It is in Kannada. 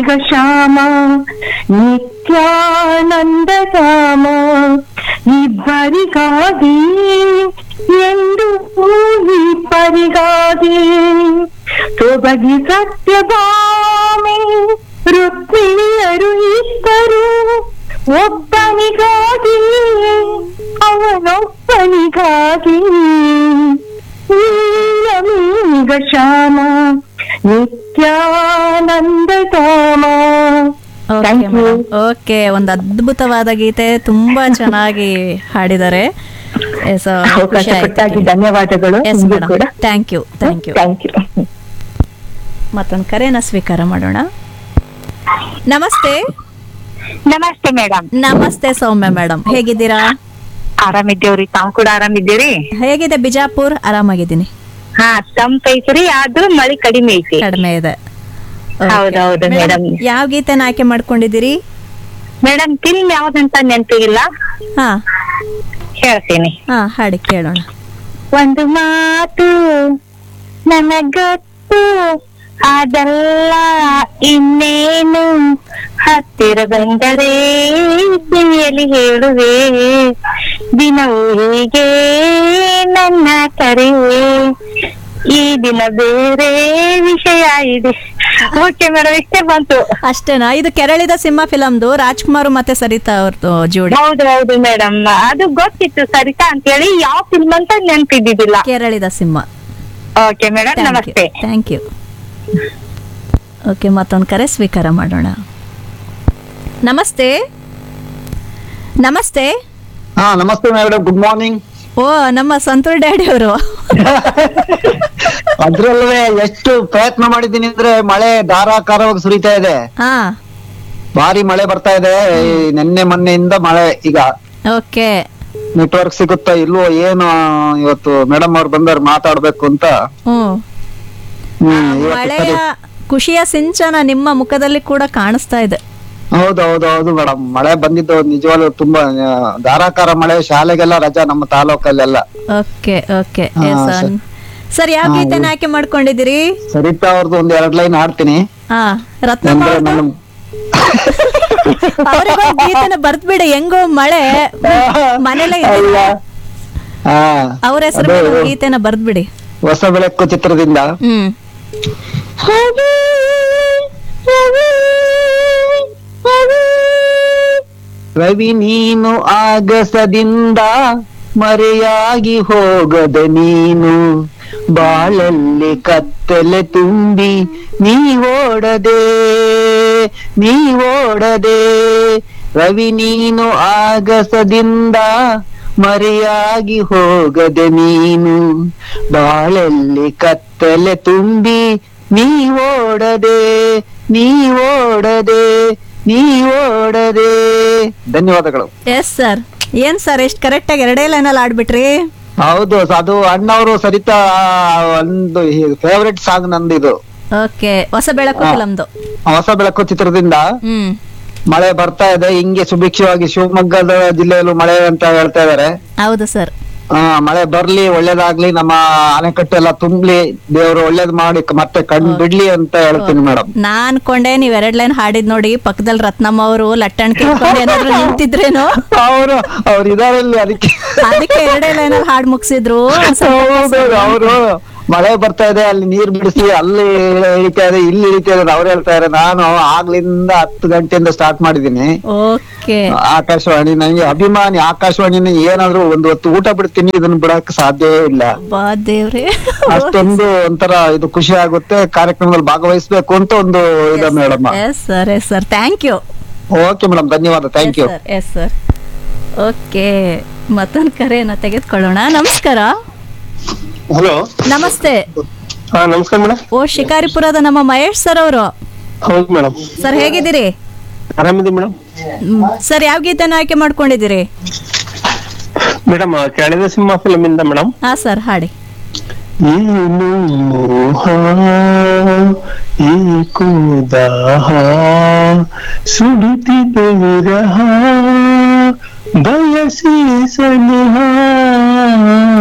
ಮೇಘ ಶ್ಯಾಮ ನಿತ್ಯಾನಂದ ಧಾಮ ಇಬ್ಬರಿಗಾಗಿ ಎಂದು ಇಬ್ಬರಿಗಾಗಿ ಸೊಬಗಿ ಸತ್ಯಭಾಮೆ ರುಕ್ಮಿಣಿಯರು ಇಬ್ಬರು ಒಬ್ಬನಿಗಾಗಿ ಅವನೊಬ್ಬನಿಗಾಗಿ ನೀಲಮೇಘ ಶ್ಯಾಮ ನಿತ್ಯಾನಂದ ಧಾಮ okay Thank you. Madam okay ಒಂದು ಅದ್ಭುತವಾದ ಗೀತೆ ತುಂಬಾ ಚೆನ್ನಾಗಿ ಹಾಡಿದ್ದಾರೆ ಎಸ್ ಅವಕಾಶ ಕೊಟ್ಟಾಗಿ ಧನ್ಯವಾದಗಳು ಎಸ್ ನಿಮ್ಗೂ ಮೇಡಮ್ ಕೂಡ thank you thank you thank you ಮತ್ತೊಂದು ಕರೆನ ಸ್ವೀಕಾರ ಮಾಡೋಣ ನಮಸ್ತೆ ನಮಸ್ತೆ ಮೇಡಮ್ ನಮಸ್ತೆ ಸೌಮ್ಯ ಮೇಡಮ್ ಹೇಗಿದ್ದೀರಾ ಆರಾಮಿದ್ದೇವ್ರಿ ತಾವ್ ಕೂಡ ಆರಾಮಿದ್ದೀರಿ ಹೇಗಿದೆ ಬಿಜಾಪುರ್ ಆರಾಮಾಗಿದ್ದೀನಿ ಹಾ ತಂಪೈತ್ರಿ ಆದ್ರೂ ಮಳಿ ಕಡಿಮೆ ಐತಿ ಕಡಿಮೆ ಇದೆ Okay. ಹೌದೌದು ಮೇಡಮ್, ಮೇಡಮ್ ಯಾವ ಗೀತೆನ ಆಯ್ಕೆ ಮಾಡ್ಕೊಂಡಿದ್ದೀರಿ ಮೇಡಮ್ ಫಿಲ್ಮ್ ಯಾವ್ದಂತ ನೆನಪಿಗಿಲ್ಲ ಹಾ ಹೇಳ್ತೀನಿ ಹಾ ಹಾಡಿ ಕೇಳೋಣ ಒಂದು ಮಾತು ನನಗೊತ್ತು ಅದಲ್ಲ ಇನ್ನೇನು ಹತ್ತಿರ ಬಂದರೆ ಕಿವಿಯಲ್ಲಿ ಹೇಳುವೆ ದಿನವೂ ಹೀಗೆ ನನ್ನ ಕರೆಯೇ ಈ ದಿನ ಬೇರೆ ವಿಷಯ ಇದೆ ಓಕೆ ಮೇಡಮ್ ಇಷ್ಟೇ ಬಂತು ಅಷ್ಟೇನಾ ಇದು ಕೆರಳಿದ ಸಿಂಹ ಫಿಲಮ್ದು ರಾಜ್ಕುಮಾರ್ ಮತ್ತೆ ಸರಿತಾ ಅವ್ರದ್ದು ಜೋಡಿ ಹೌದು ಹೌದು ಮೇಡಮ್ ಅದು ಗೊತ್ತಿತ್ತು ಸರಿತಾ ಅಂತೇಳಿ ಯಾವ ಫಿಲ್ಮ್ ಅಂತ ನೆನ್ಪಿದ್ದಿದ್ದಿಲ್ಲ Keralida Simha okay madam thank you ನಮಸ್ತೆ ಥ್ಯಾಂಕ್ ಯು ಓಕೆ ಮತ್ತೊಂದು ಕರೆ ಸ್ವೀಕಾರ ಮಾಡೋಣ ನಮಸ್ತೆ ನಮಸ್ತೆ ಹಾ ನಮಸ್ತೆ ಮೇಡಮ್ ಗುಡ್ ಮಾರ್ನಿಂಗ್ ಓ ನಮ್ಮ ಸಂತೂರ್ ಡ್ಯಾಡಿ ಅವರು ಅದ್ರಲ್ಲೇ ಎಷ್ಟು ಪ್ರಯತ್ನ ಮಾಡಿದ್ದೀನಿ ಅಂದ್ರೆ ಮಳೆ ಧಾರಾಕಾರವಾಗಿ ಸುರಿತಾ ಇದೆ ಹಾ ಭಾರಿ ಮಳೆ ಬರ್ತಾ ಇದೆ ಈ ನಿನ್ನೆ ಮೊನ್ನೆಯಿಂದ ಮಳೆ ಈಗ ಓಕೆ ನೆಟ್ವರ್ಕ್ ಸಿಗುತ್ತಾ ಇಲ್ವೋ ಏನು ಇವತ್ತು ಮೇಡಮ್ ಅವ್ರು ಬಂದವ್ರು ಮಾತಾಡ್ಬೇಕು ಅಂತ ಹ್ಮ್ ಹ್ಮ್ ಇವತ್ತು ಮಳೆಯ ಸರಿ. ಖುಷಿಯ ಸಿಂಚನ ನಿಮ್ಮ ಮುಖದಲ್ಲಿ ಕೂಡ ಕಾಣಿಸ್ತಾ ಇದೆ ಹೌದು ಹೌದು ಹೌದು ಮೇಡಮ್ ಮಳೆ ಬಂದಿದ್ದು ನಿಜವಾಗ್ಲೂ ತುಂಬಾ ಆ, ಧಾರಾಕಾರ ಮಳೆ ಶಾಲೆಗೆಲ್ಲ ರಜಾ ನಮ್ಮ ತಾಲೂಕಲ್ಲೆಲ್ಲ ಓಕೆ ಓಕೆ ಹಾ, ಸರ್. ಸರ್ ಯಾವ ಹಾ, ಗೀತೆನ ಇದು- ಆಯ್ಕೆ ಮಾಡ್ಕೊಂಡಿದ್ದೀರಿ ಸರಿತಾ ಅವ್ರದ್ದು ಒಂದ್ ಎರಡ್ ಲೈನ್ ಹಾಡ್ತೀನಿ ಹಾ ರತ್ನಮ್ಮ ಅಂದ್ರೆ ಅವ್ರ್ದು? ನಮ್ಮ ಅವ್ರಿಗೂ ಒಂದ್ ಗೀತೆನ ಬರ್ದ್ಬಿಡಿ ಹೆಂಗೋ ಮಳೆ ಮನೇಲೆ ಅಲ್ಲ ಹಾ ಅವ್ರ ಹೆಸರು ಅದು ಮೇಲೆ ಒಂದ್ ಗೀತೆನ ಬರ್ದ್ಬಿಡಿ ಹೊಸ ಬೆಳಕು ಚಿತ್ರದಿಂದ ಹ್ಮ್ ರವಿ ನೀನು ಆಗಸದಿಂದ ಮರೆಯಾಗಿ ಹೋಗದ ನೀನು ಬಾಳಲ್ಲಿ ಕತ್ತಲೆ ತುಂಬಿ ನೀ ಓಡದೆ ನೀ ಓಡದೆ ರವಿ ನೀನು ಆಗಸದಿಂದ ಮರೆಯಾಗಿ ಹೋಗದೆ ನೀನು ಬಾಳಲ್ಲಿ ಕತ್ತಲೆ ತುಂಬಿ ನೀ ಓಡದೆ ನೀ ಓಡದೆ ನೀ ಓಡದೆ ಧನ್ಯವಾದಗಳು ಎಸ್ ಸರ್ ಏನ್ ಸರ್ ಎಷ್ಟ್ ಕರೆಕ್ಟ್ ಆಗಿ ಎರಡೇ ಲೈನಲ್ಲಿ ಆಡ್ಬಿಟ್ರಿ ಹೌದು ಸ- ಅದು ಅಣ್ಣವರು ಸರಿತಾ ಒಂದು ಫೇವರೆಟ್ ಸಾಂಗ್ ನಂದು ಇದು ಓಕೆ ಹೊಸ ಬೆಳಕು ಹಾ. ಫಿಲಮ್ದು ಹೊಸ ಬೆಳಕು ಚಿತ್ರದಿಂದ ಹ್ಮ್ ಮಳೆ ಬರ್ತಾ ಇದೆ ಹಿಂಗೆ ಸುಭಿಕ್ಷವಾಗಿ ಶಿವಮೊಗ್ಗದ ಜಿಲ್ಲೆಯಲ್ಲೂ ಮಳೆ ಅಂತ ಹೇಳ್ತಾ ಇದಾರೆ ಹೌದು ಸರ್ ಆ ಮಳೆ ಬರ್ಲಿ ಒಳ್ಳೇದಾಗ್ಲಿ ನಮ್ಮ ಅಣೆಕಟ್ಟು ಎಲ್ಲ ತುಂಬಲಿ ದೇವರು ಒಳ್ಳೇದ್ ಮಾಡಿ ಕ- ಮತ್ತೆ ಕಣ್ ಬಿಡ್ಲಿ ಅಂತ ಹೇಳ್ತೀನಿ ಮೇಡಮ್ ನಾನ್ ಕೊಂಡೆ ನೀವ್ ಎರಡ್ ಲೈನ್ ಹಾಡಿದ್ ನೋಡಿ ಪಕ್ಕದಲ್ಲಿ ರತ್ನಮ್ಮ ಅವರು ಲಟ್ಟಣ್ ಕೇಳ್ಕೊಂಡು ಏನಾದ್ರು ನಿಂತಿದ್ರೇನೋ ಅವರು ಅವ್ರು ಇದಾರೆ ಇಲ್ಲಿ ಅದಕ್ಕೆ ಅದಕ್ಕೆ ಎರಡೇ ಲೈನಲ್ಲಿ ಹಾಡ್ ಮುಗಿಸಿದ್ರು ಹೌದು ಅವರು ಮಳೆ ಬರ್ತಾ ಇದೆ ಅಲ್ಲಿ ನೀರ್ ಬಿಡಿಸಿ ಅಲ್ಲಿ ಇಳಿತಾ ಇದೆ ಇಲ್ಲಿ ಇಳಿತಾ ಇದೆ ಅವ್ರು ಹೇಳ್ತಾ ಇದಾರೆ ನಾನು ಆಗ್ಲಿಂದ ಹತ್ತು ಗಂಟೆಯಿಂದ ಸ್ಟಾರ್ಟ್ ಮಾಡಿದೀನಿ ಓಕೆ ಆಕಾಶವಾಣಿ ನಂಗೆ ಅಭಿಮಾನಿ ಆಕಾಶವಾಣಿನ ಏನಾದ್ರೂ ಒಂದು ಹೊತ್ತು ಊಟ ಬಿಡ್ತೀನಿ ಇದನ್ನ ಬಿಡಕ್ ಸಾಧ್ಯವೇ ಇಲ್ಲ ಬಾ ದೇವ್ರೆ ಅಷ್ಟೊಂದು ಒಂಥರ ಇದು ಖುಷಿ ಆಗುತ್ತೆ ಕಾರ್ಯಕ್ರಮದಲ್ಲಿ ಭಾಗವಹಿಸ್ಬೇಕು ಅಂತ ಒಂದು ಇದೆ madam yes sir yes sir thank you okay madam ಧನ್ಯವಾದ thank you sir yes sir okay ಮತ್ತೊಂದು ಕರೆಯನ್ನ ತೆಗೆದುಕೊಳ್ಳೋಣ ನಮಸ್ಕಾರ ಹಲೋ ನಮಸ್ತೆ ಹಾ ನಮಸ್ಕಾರ ಮೇಡಮ್ ಓ ಶಿಕಾರಿಪುರದ ನಮ್ಮ ಮಹೇಶ್ ಸರ್ ಅವರು ಹೌದು ಮೇಡಮ್ ಸರ್ ಹೇಗಿದ್ದೀರಿ ಆರಾಮಿದೆ ಮೇಡಮ್ ಹ್ಮ್. ಸರ್ ಯಾವ ಗೀತೆನ ಆಯ್ಕೆ ಮಾಡ್ಕೊಂಡಿದ್ದೀರಿ ಮೇಡಮ್ ಕೆಳದ ಸಿಂಹ ಫಿಲಮ್ ಇಂದ ಮೇಡಮ್ ಹಾ ಸರ್ ಹಾಡಿ ಏನು ಮೋಹ ಏಕೋ ದಾಹ ಸುಡುತ್ತಿದೆ ವಿರಹ ಬಯಸಿ ಸನಿಹ